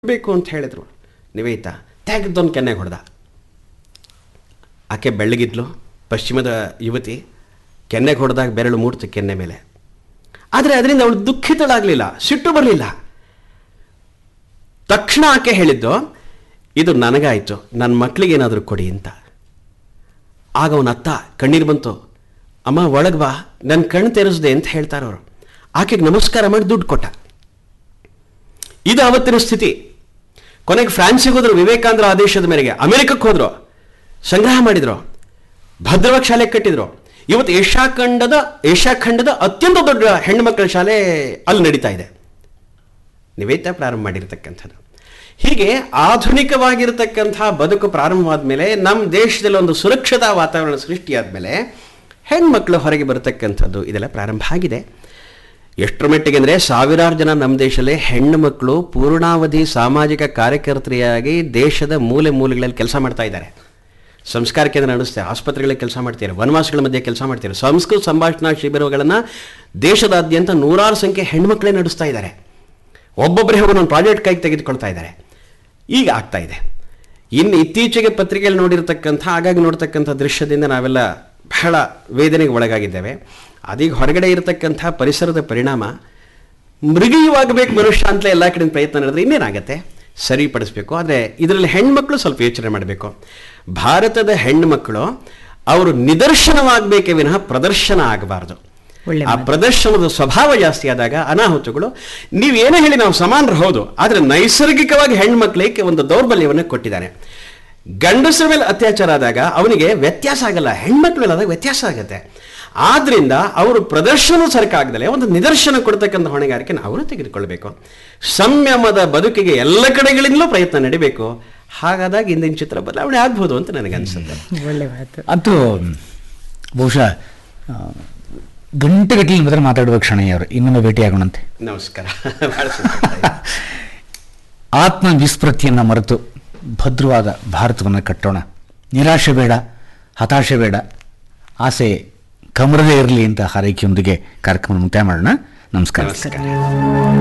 ಬೇಕು ಅಂತ ಹೇಳಿದ್ರು ನಿವೇತಾ ತೆಗೆದೊಂದು ಕೆನ್ನೆಗೆ ಹೊಡೆದ ಆಕೆ ಬೆಳ್ಳಗಿದ್ಲು ಪಶ್ಚಿಮದ ಯುವತಿ ಕೆನ್ನೆಗೆ ಹೊಡೆದಾಗ ಬೆರಳು ಮೂಡ್ತು ಕೆನ್ನೆ ಮೇಲೆ ಆದರೆ ಅದರಿಂದ ಅವಳು ದುಃಖಿತಳಾಗಲಿಲ್ಲ ಸಿಟ್ಟು ಬರಲಿಲ್ಲ ತಕ್ಷಣ ಆಕೆ ಹೇಳಿದ್ದು ಇದು ನನಗಾಯಿತು ನನ್ನ ಮಕ್ಕಳಿಗೆ ಏನಾದರೂ ಕೊಡಿ ಅಂತ ಆಗ ಅವನ ಅತ್ತ ಕಣ್ಣೀರು ಬಂತು ಅಮ್ಮ ಒಳಗೆ ಬಾ ನನ್ನ ಕಣ್ಣು ತೆರೆಸ್ದೆ ಅಂತ ಹೇಳ್ತಾರವರು ಆಕೆಗೆ ನಮಸ್ಕಾರ ಮಾಡಿ ದುಡ್ಡು ಕೊಟ್ಟ ಇದು ಅವತ್ತಿನ ಸ್ಥಿತಿ ಕೊನೆಗೆ ಫ್ರಾನ್ಸಿಗೆ ಹೋದ್ರು ವಿವೇಕಾನಂದರ ಆದೇಶದ ಮೇರೆಗೆ ಅಮೆರಿಕಕ್ಕೆ ಹೋದ್ರು ಸಂಗ್ರಹ ಮಾಡಿದ್ರು ಭದ್ರವಾಗಿ ಶಾಲೆ ಕಟ್ಟಿದ್ರು ಇವತ್ತು ಏಷ್ಯಾ ಖಂಡದ ಏಷ್ಯಾ ಖಂಡದ ಅತ್ಯಂತ ದೊಡ್ಡ ಹೆಣ್ಣು ಮಕ್ಕಳ ಶಾಲೆ ಅಲ್ಲಿ ನಡೀತಾ ಇದೆ ನಿವೇತ ಪ್ರಾರಂಭ ಮಾಡಿರ್ತಕ್ಕಂಥದ್ದು ಹೀಗೆ ಆಧುನಿಕವಾಗಿರತಕ್ಕಂಥ ಬದುಕು ಪ್ರಾರಂಭವಾದ ಮೇಲೆ ನಮ್ಮ ದೇಶದಲ್ಲಿ ಒಂದು ಸುರಕ್ಷತಾ ವಾತಾವರಣ ಸೃಷ್ಟಿಯಾದ ಮೇಲೆ ಹೆಣ್ಮಕ್ಳು ಹೊರಗೆ ಬರತಕ್ಕಂಥದ್ದು ಇದೆಲ್ಲ ಪ್ರಾರಂಭ ಆಗಿದೆ ಎಷ್ಟರ ಮಟ್ಟಿಗೆ ಅಂದರೆ ಸಾವಿರಾರು ಜನ ನಮ್ಮ ದೇಶದಲ್ಲಿ ಹೆಣ್ಣು ಮಕ್ಕಳು ಪೂರ್ಣಾವಧಿ ಸಾಮಾಜಿಕ ಕಾರ್ಯಕರ್ತರಿಯಾಗಿ ದೇಶದ ಮೂಲೆ ಮೂಲೆಗಳಲ್ಲಿ ಕೆಲಸ ಮಾಡ್ತಾ ಇದ್ದಾರೆ ಸಂಸ್ಕಾರ ಕೇಂದ್ರ ನಡೆಸ್ತಾರೆ ಆಸ್ಪತ್ರೆಗಳಲ್ಲಿ ಕೆಲಸ ಮಾಡ್ತಾರೆ ವನವಾಸಗಳ ಮಧ್ಯೆ ಕೆಲಸ ಮಾಡ್ತಾರೆ ಸಂಸ್ಕೃತ ಸಂಭಾಷಣಾ ಶಿಬಿರಗಳನ್ನು ದೇಶದಾದ್ಯಂತ ನೂರಾರು ಸಂಖ್ಯೆ ಹೆಣ್ಮಕ್ಳೇ ನಡೆಸ್ತಾ ಇದ್ದಾರೆ ಒಬ್ಬೊಬ್ಬರೇ ಹೋಗಿ ಒಂದು ಪ್ರಾಜೆಕ್ಟ್ ಕೈಗೆ ತೆಗೆದುಕೊಳ್ತಾ ಇದ್ದಾರೆ ಈಗ ಆಗ್ತಾ ಇದೆ ಇನ್ನು ಇತ್ತೀಚೆಗೆ ಪತ್ರಿಕೆಯಲ್ಲಿ ನೋಡಿರ್ತಕ್ಕಂಥ ಆಗಾಗ ನೋಡ್ತಕ್ಕಂಥ ದೃಶ್ಯದಿಂದ ನಾವೆಲ್ಲ ಬಹಳ ವೇದನೆಗೆ ಒಳಗಾಗಿದ್ದೇವೆ ಅದೀಗ ಹೊರಗಡೆ ಇರತಕ್ಕಂಥ ಪರಿಸರದ ಪರಿಣಾಮ ಮೃಗೀಯವಾಗಬೇಕು ಮನುಷ್ಯ ಅಂತ ಎಲ್ಲ ಕಡೆ ಪ್ರಯತ್ನ ನಡೆದ್ರೆ ಇನ್ನೇನಾಗತ್ತೆ ಸರಿಪಡಿಸ್ಬೇಕು ಆದರೆ ಇದರಲ್ಲಿ ಹೆಣ್ಮಕ್ಳು ಸ್ವಲ್ಪ ಯೋಚನೆ ಮಾಡಬೇಕು ಭಾರತದ ಹೆಣ್ಮಕ್ಳು ಅವರು ನಿದರ್ಶನವಾಗಬೇಕೇ ವಿನಃ ಪ್ರದರ್ಶನ ಆಗಬಾರ್ದು ಒಳ್ಳೆ ಆ ಪ್ರದರ್ಶನದ ಸ್ವಭಾವ ಜಾಸ್ತಿ ಆದಾಗ ಅನಾಹುತಗಳು ನೀವೇನೇ ಹೇಳಿ ನಾವು ಸಮಾನರು ಹೌದು ಆದರೆ ನೈಸರ್ಗಿಕವಾಗಿ ಹೆಣ್ಮಕ್ಳಿಗೆ ಒಂದು ದೌರ್ಬಲ್ಯವನ್ನು ಕೊಟ್ಟಿದ್ದಾನೆ ಗಂಡಸರ ಮೇಲೆ ಅತ್ಯಾಚಾರ ಆದಾಗ ಅವನಿಗೆ ವ್ಯತ್ಯಾಸ ಆಗಲ್ಲ ಹೆಣ್ಮಕ್ಳ ಮೇಲೆ ಆದಾಗ ವ್ಯತ್ಯಾಸ ಆಗುತ್ತೆ ಆದ್ರಿಂದ ಅವರು ಪ್ರದರ್ಶನ ಸರ್ಕಾಗದಲ್ಲೇ ಒಂದು ನಿದರ್ಶನ ಕೊಡ್ತಕ್ಕಂಥ ಹೊಣೆಗಾರಿಕೆ ಅವರು ತೆಗೆದುಕೊಳ್ಬೇಕು ಸಂಯಮದ ಬದುಕಿಗೆ ಎಲ್ಲ ಕಡೆಗಳಿಂದಲೂ ಪ್ರಯತ್ನ ನಡಿಬೇಕು ಹಾಗಾದಾಗ ಇಂದಿನ ಚಿತ್ರ ಬದಲಾವಣೆ ಆಗ್ಬೋದು ಅಂತ ನನಗನ್ಸುತ್ತೆ ಒಳ್ಳೆ ಮಾತು ಅಂತೂ ಬಹುಶಃ ಆ, ಗಂಟೆಗಟ್ಟಲೆ ಮೊದಲು ಮಾತಾಡುವ ಕ್ಷಣಯ್ಯವರು ಇನ್ನೊಮ್ಮೆ ಭೇಟಿಯಾಗೋಣಂತೆ ನಮಸ್ಕಾರ ಬಹಳ ಸಂತೋಷ ಆಯ್ತು. ಆತ್ಮ ವಿಸ್ಮೃತಿಯನ್ನು ಮರೆತು ಭದ್ರವಾದ ಭಾರತವನ್ನು ಕಟ್ಟೋಣ ನಿರಾಶೆ ಬೇಡ ಹತಾಶೆ ಬೇಡ ಆಸೆ ಕಮರದೇ ಇರಲಿ ಅಂತ ಹಾರೈಕೆಯೊಂದಿಗೆ ಕಾರ್ಯಕ್ರಮ ಮುಕ್ತಾಯ ಮಾಡೋಣ ನಮಸ್ಕಾರ ನಮಸ್ಕಾರ